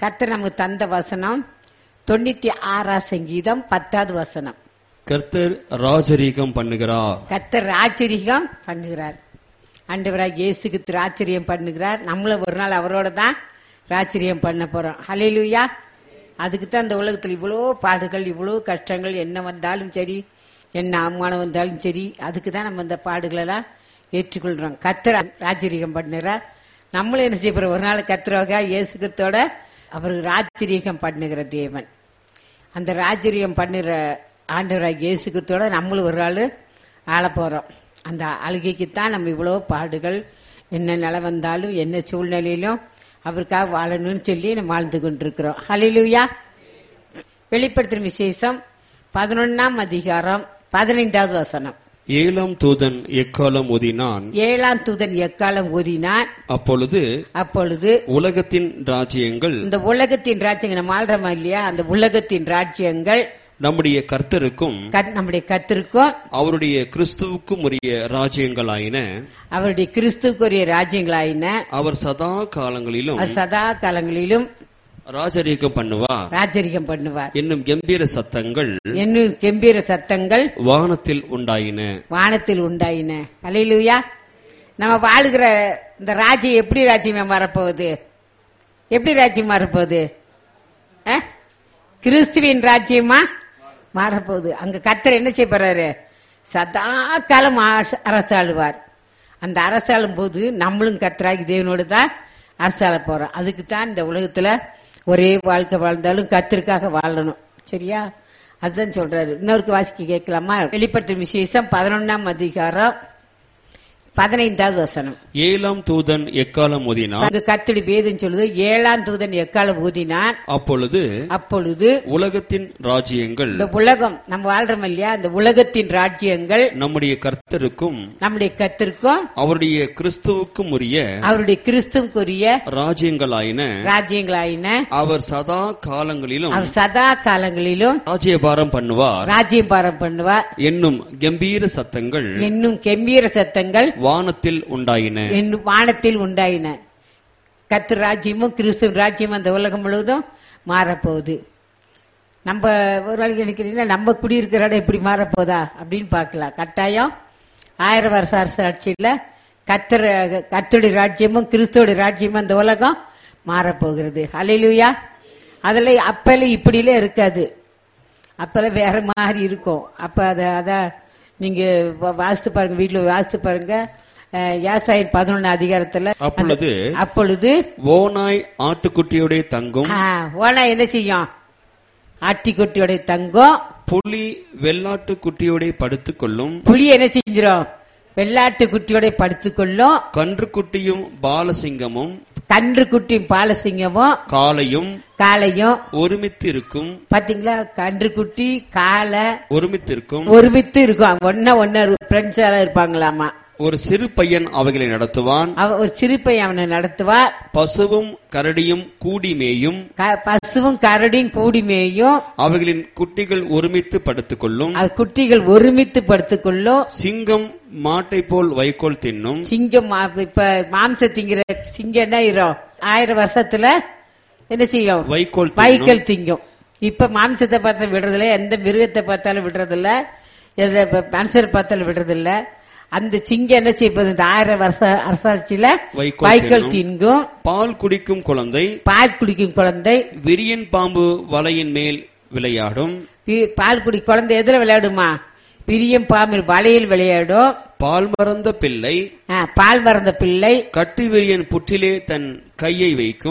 கர்த்தர் நமக்கு தந்த வசனம் தொண்ணூத்தி ஆறாம் சங்கீதம் பத்தாவது வசனம் கர்த்தர் ராஜரீகம் பண்ணுகிறார் கர்த்தர் ஆச்சரியம் பண்ணுகிறார் ஆண்டவராக இயேசுக்கு திரு ஆச்சரியம் பண்ணுகிறார் நம்மளும் ஒரு நாள் அவரோட தான் ராச்சரியம் பண்ண போறோம் ஹalleluya அதுக்கு தான் இந்த உலகத்தில் இவ்வளோ பாடுகள் இவ்வளோ கஷ்டங்கள் என்ன வந்தாலும் சரி என்ன அவமானம் வந்தாலும் சரி அதுக்கு தான் நம்ம இந்த பாடுகளெல்லாம் ஏற்றுக்கொள்றோம் கர்த்தர் ராஜரீகம் பண்ணுகிறார் நம்மளும் என்ன செய்ய போறோம் ஒரு நாள் கர்த்தரோக இயேசு கிறிஸ்தோட அவருக்கு ராஜரீகம் பண்ணுகிற தேவன் அந்த ராஜரியம் பண்ணுற ஆண்டவராக இயேசு கிறிஸ்துவோட நம்மளும் ஒரு ஆள் ஆள போறோம் அந்த அழுகைக்குத்தான் நம்ம இவ்வளோ பாடுகள் என்ன நிலை வந்தாலும் என்ன சூழ்நிலையிலும் அவருக்காக வாழணும்னு சொல்லி நம்ம வாழ்ந்து கொண்டிருக்கிறோம் ஹalleluya வெளிப்படுத்தும் விசேஷம் பதினொன்னாம் அதிகாரம் பதினைந்தாவது வசனம் ஏழாம் தூதன் எக்காலம் ஊதினான் ஏழாம் தூதன் எக்காலம் ஓதினான் அப்பொழுது அப்பொழுது உலகத்தின் ராஜ்யங்கள் இந்த உலகத்தின் ராஜ்யங்கள் நம்ம ஆள்றோமா இல்லையா அந்த உலகத்தின் ராஜ்யங்கள் நம்முடைய கர்த்தருக்கும் கத்- நம்முடைய கத்திற்கும் அவருடைய கிறிஸ்துவுக்கும் உரிய ராஜ்யங்களாயின அவருடைய கிறிஸ்துக்குரிய ராஜ்யங்களாயின அவர் சதா காலங்களிலும் அது சதா காலங்களிலும் ராஜரீகம் பண்ணுவார் ராஜரிகம் பண்ணுவார் என்னும் கம்பீர சத்தங்கள் என்னும் கம்பீர சத்தங்கள் வானத்தில் உண்டாயின வானத்தில் உண்டாயின அலையிலுயா நம்ம வாழுகிற இந்த ராஜ்யம் எப்படி ராஜ்யமா வரப்போகுது எப்படி ராஜ்யம் மாறப்போகுது அஹ்? கிறிஸ்துவின் ராஜ்யமா மாறப்போகுது அங்க கர்த்தர் என்ன செய்ய போறாரு சதா காலம் ஆச- அரசாளுவார் அந்த அரசாளும் போது நம்மளும் கர்த்தராகி தேவனோடு தான் அரசாள போறோம் அதுக்கு தான் இந்த உலகத்துல ஒரே வாழ்க்கை வாழ்ந்தாலும் கர்த்தருக்காக வாழணும் சரியா அதுதான் சொல்றாரு இன்னொருக்கு வாசிக்க கேட்கலாமா வெளிப்படுத்தும் விசேஷம் பதினொன்னாம் அதிகாரம் பதினைந்தாவது வசனம் ஏழாம் தூதன் எக்காலம் ஊதினான் அங்கு கர்த்தடி வேதம் சொல்லுது ஏழாம் தூதன் எக்காலம் ஊதினான் அப்பொழுது அப்பொழுது உலகத்தின் ராஜ்யங்கள் இந்த உலகம் நம்ம வாழ்றோம் இல்லையா இந்த உலகத்தின் ராஜ்யங்கள் நம்முடைய கர்த்தருக்கும் நம்முடைய கத்திற்கும் அவருடைய கிறிஸ்துவுக்கும் உரிய அவருடைய கிறிஸ்துவுக்குரிய ராஜ்யங்களாயின ராஜ்யங்களாயின அவர் சதா காலங்களிலும் அவர் சதா காலங்களிலும் ராஜ்யபாரம் பண்ணுவார் ராஜ்யம் பாரம் பண்ணுவார் என்னும் கம்பீர சத்தங்கள் என்னும் கம்பீர சத்தங்கள் வானத்தில் உண்டாயின என்னும் வானத்தில் உண்டாயின கத்து ராஜ்யமும் கிறிஸ்துவ ராஜ்யமும் அந்த உலகம் முழுவதும் மாறப்போகுது நம்ம ஒரு நாளைக்கு நினைக்கிறீங்கன்னா நம்ம குடியிருக்கிற இடம் எப்படி மாறப்போதா அப்படின்னு பார்க்கலாம் கட்டாயம் ஆயிரம் வருஷ அரசாட்சியில் கத்தர் கத்தோடைய ராஜ்யமும் கிறிஸ்துவோட ராஜ்யமும் அந்த உலகம் மாறப்போகிறது அலையிலுயா அதில் அப்பெல்லாம் இப்படிலாம் இருக்காது அப்பெல்லாம் வேற மாதிரி இருக்கும் அப்ப அத அத நீங்க வா- வாசித்து பாருங்க வீட்டுல வாசித்து பாருங்க அஹ், யாசாயர் பதினொன்னு அதிகாரத்துல அப்பொழுது அப்பொழுது ஓனாய் ஆட்டுக்குட்டியோட தங்கும் ஆ, ஓனா என்ன செய்யும் ஆட்டிக்குட்டியோட தங்கம் புலி வெள்ளாட்டு குட்டியோட படுத்துக் கொள்ளும் புலி என்ன செஞ்சிரும் வெள்ளாட்டு குட்டியோட படுத்துக்கொள்ளும் கன்றுக்குட்டியும் பாலசிங்கமும் கன்று குட்டியும் பாலசிங்கமும் காளையும் காளையும் ஒருமித்திருக்கும் பாத்தீங்களா கன்று குட்டி காளை ஒருமித்திருக்கும் ஒருமித்து இருக்கும் ஒன்னா ஒன்னா ஃப்ரெண்ட்ஸ் எல்லாம் இருப்பாங்களாமா ஒரு சிறு பையன் அவைகளை நடத்துவான் அவ ஒரு சிறுப்பை அவனை நடத்துவார் பசுவும் கரடியும் கூடி மேயும் க- பசுவும் கரடியும் கூடி மேயும் அவைகளின் குட்டிகள் ஒருமித்து படுத்துக் கொள்ளும் அது குட்டிகள் ஒருமித்து படுத்துக்கொள்ளும் சிங்கம் மாட்டை போல் வைக்கோல் தின்னும் சிங்கம் மா- இப்ப மாம்ச திங்கிற சிங்கம் என்ன ஆயிரும் ஆயிரம் வருஷத்துல என்ன செய்யும் வைக்கோல் தின்னும். வைக்கல் திங்கும் இப்ப மாம்சத்தை பார்த்தா விடுறதில்ல எந்த மிருகத்தை பார்த்தாலும் விடுறதில்ல எந்த இப்ப மனுஷரை பார்த்தாலும் விடுறதில்ல அந்த சிங்கம் என்ன செய்யும் இந்த ஆயிரம் வருஷ அரசாட்சியில வைக்கோல் வைக்கல் தின்னும். திங்கும் பால் குடிக்கும் குழந்தை பால் குடிக்கும் குழந்தை விரியன் பாம்பு வலையின் மேல் விளையாடும் பி- பால் குடி குழந்தை எதுல விளையாடுமா பிரியம் பாம்பு வலையில் விளையாடும் பால் மறந்த பிள்ளை ஆ, பால் மறந்த பிள்ளை கட்டு விரியன் புற்றிலே தன் கையை வைக்கும்